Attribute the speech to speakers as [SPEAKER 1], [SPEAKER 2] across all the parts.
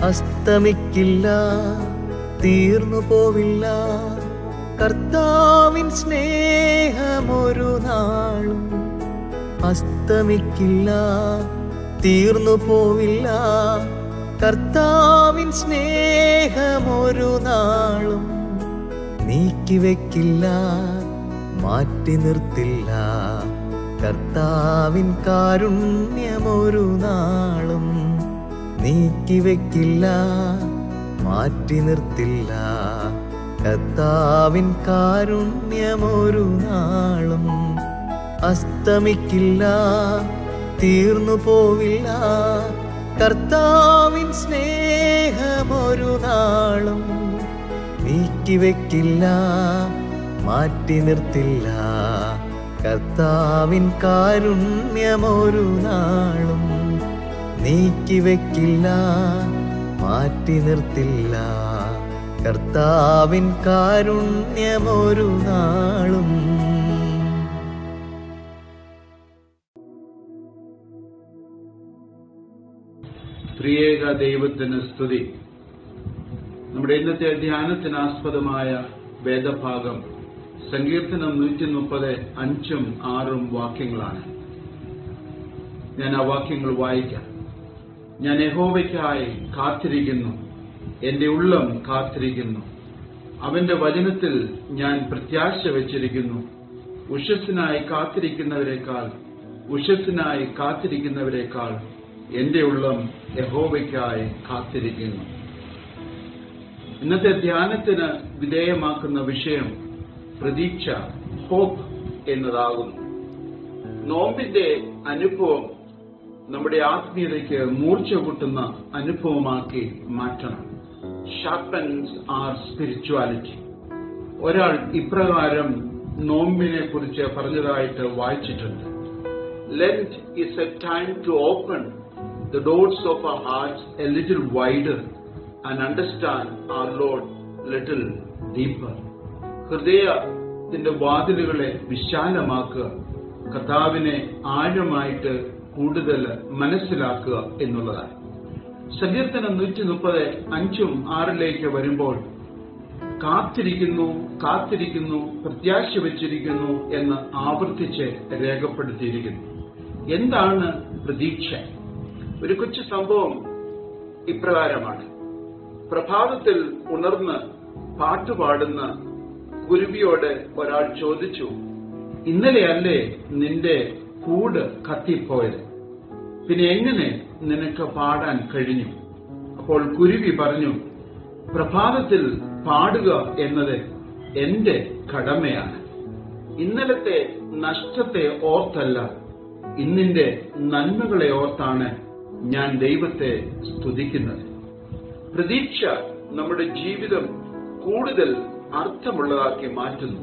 [SPEAKER 1] അസ്തമിക്കില്ല തീർന്നു പോവില്ല കർത്താവിൻ സ്നേഹമൊരു നാളും അസ്തമിക്കില്ല തീർന്നു പോവില്ല കർത്താവിൻ സ്നേഹമൊരു നാളും നീക്കിവെക്കില്ല മാറ്റി നിർത്തില്ല കർത്താവിൻ കാരുണ്യമൊരു നാളും നീക്കിവെക്കില്ല മാറ്റി നിർത്തില്ല കർത്താവിൻ കാരുണ്യമൊരു നാളും അസ്തമിക്കില്ല തീർന്നു പോവില്ല കർത്താവിൻ സ്നേഹമൊരു നാളും നീക്കിവെക്കില്ല മാറ്റി നിർത്തില്ല കർത്താവിൻ കാരുണ്യമൊരു നാളും നീക്കിവെക്കില്ല മാറ്റി നിർത്തില്ല കർത്താവിൻ കാരുണ്യമൊരു നാളും
[SPEAKER 2] ത്രിയേക ദൈവത്തിന് സ്തുതി നമ്മുടെ ഇന്നത്തെ ധ്യാനത്തിന് ആസ്പദമായ വേദഭാഗം സങ്കീർത്തനം നൂറ്റി മുപ്പത് അഞ്ചും ആറും വാക്യങ്ങളാണ് ഞാൻ ആ വാക്യങ്ങൾ വായിക്കാം ഞാൻ യഹോവയ്ക്കായി കാത്തിരിക്കുന്നു എന്റെ ഉള്ളം കാത്തിരിക്കുന്നു അവന്റെ വചനത്തിൽ ഞാൻ പ്രത്യാശ വച്ചിരിക്കുന്നു ഉഷസ്സിനായി കാത്തിരിക്കുന്നവരെക്കാൾ ഉഷസ്സിനായി കാത്തിരിക്കുന്നവരെക്കാൾ എന്റെ ഉള്ളം യഹോവയ്ക്കായി കാത്തിരിക്കുന്നു ഇന്നത്തെ ധ്യാനത്തിന് വിധേയമാക്കുന്ന വിഷയം പ്രതീക്ഷ ഹോപ്പ് എന്നതാകുന്നു നോമ്പിന്റെ അനുഭവം നമ്മുടെ ആത്മീയതയ്ക്ക് മൂർച്ച കൂട്ടുന്ന അനുഭവമാക്കി മാറ്റണം ഷാർപ്പൻസ് ആർ സ്പിരിച്വാലിറ്റി ഒരാൾ ഇപ്രകാരം നോമ്പിനെ കുറിച്ച് പറഞ്ഞതായിട്ട് വായിച്ചിട്ടുണ്ട് lent is a time to open the doors of our hearts a little wider and understand our Lord little deeper. ഹൃദയത്തിന്റെ വാതിലുകളെ വിശാലമാക്കുക കഥാവിനെ ആഴമായിട്ട് കൂടുതൽ മനസ്സിലാക്കുക എന്നുള്ളതാണ് സങ്കീർത്തനം നൂറ്റി മുപ്പത് അഞ്ചും ആറിലേക്ക് വരുമ്പോൾ കാത്തിരിക്കുന്നു കാത്തിരിക്കുന്നു പ്രത്യാശ വെച്ചിരിക്കുന്നു എന്ന് ആവർത്തിച്ച് രേഖപ്പെടുത്തിയിരിക്കുന്നു എന്താണ് പ്രതീക്ഷ ഒരു കൊച്ചു സംഭവം ഇപ്രകാരമാണ് പ്രഭാതത്തിൽ ഉണർന്ന് പാട്ടുപാടുന്ന ഗുരുവിയോട് ഒരാൾ ചോദിച്ചു ഇന്നലെയല്ലേ നിന്റെ കൂട് കത്തിപ്പോയത് പിന്നെ എങ്ങനെ നിനക്ക് പാടാൻ കഴിഞ്ഞു അപ്പോൾ കുരുവി പറഞ്ഞു പ്രഭാതത്തിൽ പാടുക എന്നത് എന്റെ കടമയാണ് ഇന്നലത്തെ നഷ്ടത്തെ ഓർത്തല്ല ഇന്നിന്റെ നന്മകളെ ഓർത്താണ് ഞാൻ ദൈവത്തെ സ്തുതിക്കുന്നത് പ്രതീക്ഷ നമ്മുടെ ജീവിതം കൂടുതൽ അർത്ഥമുള്ളതാക്കി മാറ്റുന്നു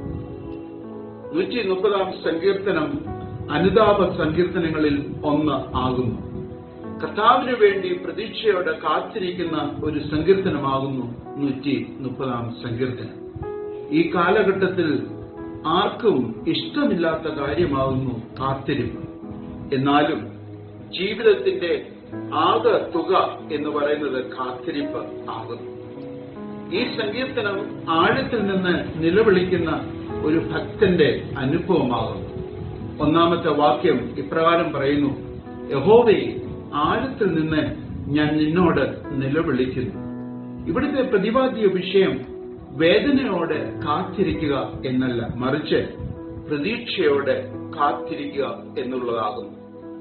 [SPEAKER 2] നൂറ്റി മുപ്പതാം സങ്കീർത്തനം അനുതാപ സങ്കീർത്തനങ്ങളിൽ ഒന്ന് ആകുന്നു കർത്താവിന് വേണ്ടി പ്രതീക്ഷയോടെ കാത്തിരിക്കുന്ന ഒരു സങ്കീർത്തനമാകുന്നു നൂറ്റി മുപ്പതാം സങ്കീർത്തനം ഈ കാലഘട്ടത്തിൽ ആർക്കും ഇഷ്ടമില്ലാത്ത കാര്യമാകുന്നു കാത്തിരിപ്പ് എന്നാലും ജീവിതത്തിന്റെ ആകെ തുക എന്ന് പറയുന്നത് കാത്തിരിപ്പ് ആകുന്നു ഈ സങ്കീർത്തനം ആഴത്തിൽ നിന്ന് നിലവിളിക്കുന്ന ഒരു ഭക്തന്റെ അനുഭവമാകുന്നു ഒന്നാമത്തെ വാക്യം ഇപ്രകാരം പറയുന്നു യഹോവേ ആഴത്തിൽ നിന്ന് ഞാൻ നിന്നോട് നിലവിളിക്കുന്നു ഇവിടുത്തെ പ്രതിപാദ്യ വിഷയം വേദനയോടെ കാത്തിരിക്കുക എന്നല്ല മറിച്ച് പ്രതീക്ഷയോടെ കാത്തിരിക്കുക എന്നുള്ളതാകുന്നു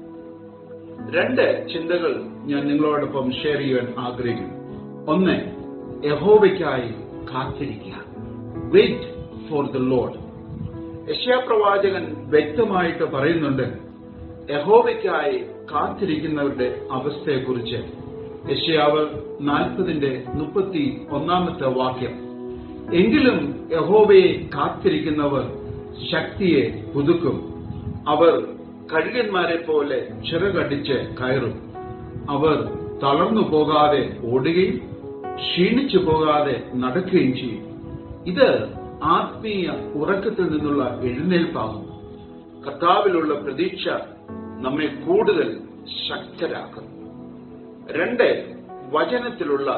[SPEAKER 2] രണ്ട് ചിന്തകൾ ഞാൻ നിങ്ങളോടൊപ്പം ഷെയർ ചെയ്യാൻ ആഗ്രഹിക്കുന്നു ഒന്ന് യഹോവയ്ക്കായി കാത്തിരിക്കുക വെയിറ്റ് ഫോർ ദ ലോഡ് യശയാപ്രവാചകൻ വ്യക്തമായിട്ട് പറയുന്നുണ്ട് യഹോവയ്ക്കായി കാത്തിരിക്കുന്നവരുടെ അവസ്ഥയെക്കുറിച്ച് യശയാവ് നാൽപ്പതിന്റെ മുപ്പത്തി ഒന്നാമത്തെ വാക്യം എങ്കിലും യഹോവയെ കാത്തിരിക്കുന്നവർ ശക്തിയെ പുതുക്കും അവർ കഴുകന്മാരെ പോലെ ചിറകടിച്ച് കയറും അവർ തളർന്നു പോകാതെ ഓടുകയും ക്ഷീണിച്ചു പോകാതെ നടക്കുകയും ചെയ്യും ഇത് ആത്മീയ ഉറക്കത്തിൽ നിന്നുള്ള എഴുന്നേൽപ്പാകും കർത്താവിലുള്ള പ്രതീക്ഷ നമ്മെ കൂടുതൽ ശക്തരാക്കും രണ്ട് വചനത്തിലുള്ള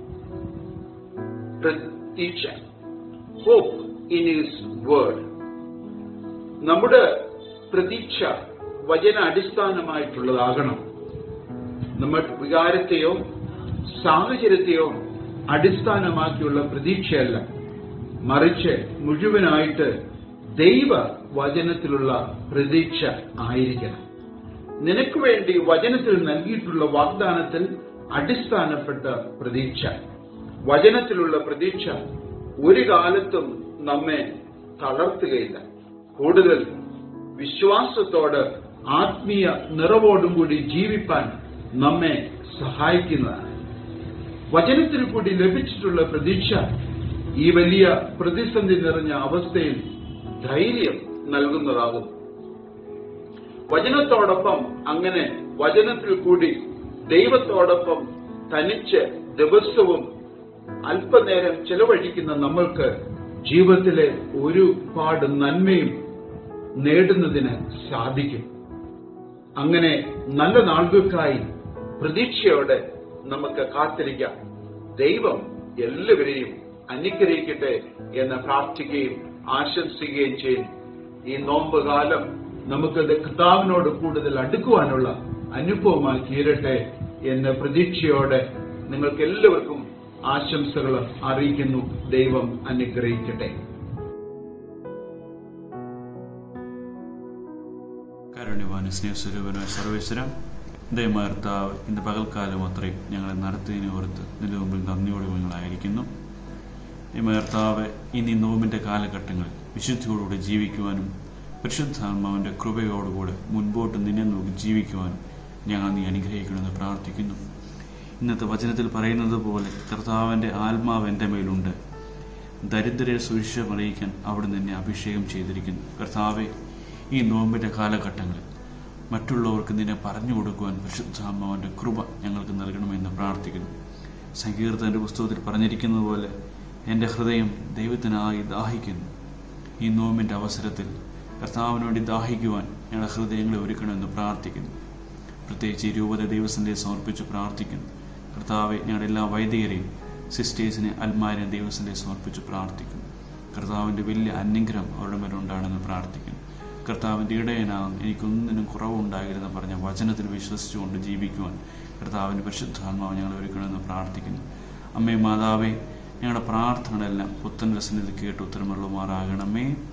[SPEAKER 2] പ്രതീക്ഷ ഹോപ്പ് ഇൻ ഹിസ് വേർഡ് നമ്മുടെ പ്രതീക്ഷ വചന അടിസ്ഥാനമായിട്ടുള്ളതാകണം നമ്മൾ വികാരത്തെയോ സാഹചര്യത്തെയോ അടിസ്ഥാനമാക്കിയുള്ള പ്രതീക്ഷയല്ല മറിച്ച് മുഴുവനായിട്ട് ദൈവ വചനത്തിലുള്ള പ്രതീക്ഷ ആയിരിക്കണം നിനക്ക് വേണ്ടി വചനത്തിൽ നൽകിയിട്ടുള്ള വാഗ്ദാനത്തിൽ അടിസ്ഥാനപ്പെട്ട പ്രതീക്ഷ വചനത്തിലുള്ള പ്രതീക്ഷ ഒരു കാലത്തും നമ്മെ തളർത്തുകയില്ല കൂടുതൽ വിശ്വാസത്തോട് ആത്മീയ നിറവോടും കൂടി ജീവിപ്പാൻ നമ്മെ സഹായിക്കുന്നതാണ് വചനത്തിൽ കൂടി ലഭിച്ചിട്ടുള്ള പ്രതീക്ഷ ഈ വലിയ പ്രതിസന്ധി നിറഞ്ഞ അവസ്ഥയിൽ ധൈര്യം നൽകുന്നതാകും വചനത്തോടൊപ്പം അങ്ങനെ വചനത്തിൽ കൂടി ദൈവത്തോടൊപ്പം തനിച്ച് ദിവസവും അല്പനേരം ചെലവഴിക്കുന്ന നമ്മൾക്ക് ജീവിതത്തിലെ ഒരുപാട് നന്മയും നേടുന്നതിന് സാധിക്കും അങ്ങനെ നല്ല നാളുകൾക്കായി പ്രതീക്ഷയോടെ നമുക്ക് കാത്തിരിക്കാം ദൈവം എല്ലാവരെയും അനുഗ്രഹിക്കട്ടെ എന്ന് പ്രാർത്ഥിക്കുകയും ആശംസിക്കുകയും ചെയ്യും ഈ നോമ്പ് കാലം നമുക്ക് കർത്താവിനോട് കൂടുതൽ അടുക്കുവാനുള്ള അനുഭവമായി തീരട്ടെ എന്ന് പ്രതീക്ഷയോടെ നിങ്ങൾക്ക് എല്ലാവർക്കും ആശംസകൾ അറിയിക്കുന്നു ദൈവം അനുഗ്രഹിക്കട്ടെ
[SPEAKER 3] കാരുണ്യവാനും സ്നേഹസ്വരൂപനായ സർവേശ്വര ദയമാർത്താവ് ഇന്ന് പകൽക്കാലം അത്രയും ഞങ്ങളെ നടത്തിയതിനെ ഓർത്ത് നിന്റെ മുമ്പിൽ നന്ദിയോടെ ഞങ്ങളായിരിക്കുന്നു ദയമാർത്താവ് ഇനി നോമ്പിന്റെ കാലഘട്ടങ്ങളിൽ വിശുദ്ധിയോടുകൂടെ ജീവിക്കുവാനും പരിശുദ്ധാത്മാവിന്റെ കൃപയോടുകൂടെ മുൻപോട്ട് നിന്നെ നോക്കി ജീവിക്കുവാനും ഞങ്ങൾ നീ അനുഗ്രഹിക്കണമെന്ന് പ്രാർത്ഥിക്കുന്നു ഇന്നത്തെ വചനത്തിൽ പറയുന്നത് പോലെ കർത്താവിന്റെ ആത്മാവ് എൻ്റെ മേലുണ്ട് ദരിദ്രരെ സുവിശേഷം അറിയിക്കാൻ അവിടെ നിന്നെ അഭിഷേകം ചെയ്തിരിക്കുന്നു കർത്താവെ ഈ നോമ്പിന്റെ കാലഘട്ടങ്ങളിൽ മറ്റുള്ളവർക്ക് നിന്നെ പറഞ്ഞു കൊടുക്കുവാൻ പരിശുദ്ധാത്മാവിന്റെ കൃപ ഞങ്ങൾക്ക് നൽകണമെന്ന് പ്രാർത്ഥിക്കുന്നു സങ്കീർത്തന്റെ പുസ്തകത്തിൽ പറഞ്ഞിരിക്കുന്നത് പോലെ എൻ്റെ ഹൃദയം ദൈവത്തിനായി ദാഹിക്കുന്നു ഈ നോമ്പിന്റെ അവസരത്തിൽ കർത്താവിന് വേണ്ടി ദാഹിക്കുവാൻ ഞങ്ങളുടെ ഹൃദയങ്ങളെ ഒരുക്കണമെന്ന് പ്രാർത്ഥിക്കുന്നു പ്രത്യേകിച്ച് ഈ രൂപത ദൈവസന്ധയെ സമർപ്പിച്ച് പ്രാർത്ഥിക്കുന്നു കർത്താവെ ഞങ്ങളുടെ എല്ലാ വൈദികരെയും സിസ്റ്റേഴ്സിനെ അൽമാരിനെ ദൈവസന്ധയെ സമർപ്പിച്ച് പ്രാർത്ഥിക്കുന്നു കർത്താവിൻ്റെ വലിയ അനുഗ്രഹം അവരുടെ മേലുണ്ടാണെന്ന് പ്രാർത്ഥിക്കുന്നു കർത്താവിൻ്റെ ഇടയനാകും എനിക്കൊന്നിനും കുറവുണ്ടാകരുതെന്ന് പറഞ്ഞ വചനത്തിൽ വിശ്വസിച്ചുകൊണ്ട് ജീവിക്കുവാൻ കർത്താവിൻ്റെ പരിശുദ്ധാത്മാവ് ഞങ്ങൾ ഒരുക്കണമെന്ന് പ്രാർത്ഥിക്കുന്നു അമ്മേ മാതാവേ ഞങ്ങളുടെ പ്രാർത്ഥനകളെല്ലാം പുത്തൻ രസനിധി കേട്ട് ഉത്തരമുള്ളമാറാകണമേ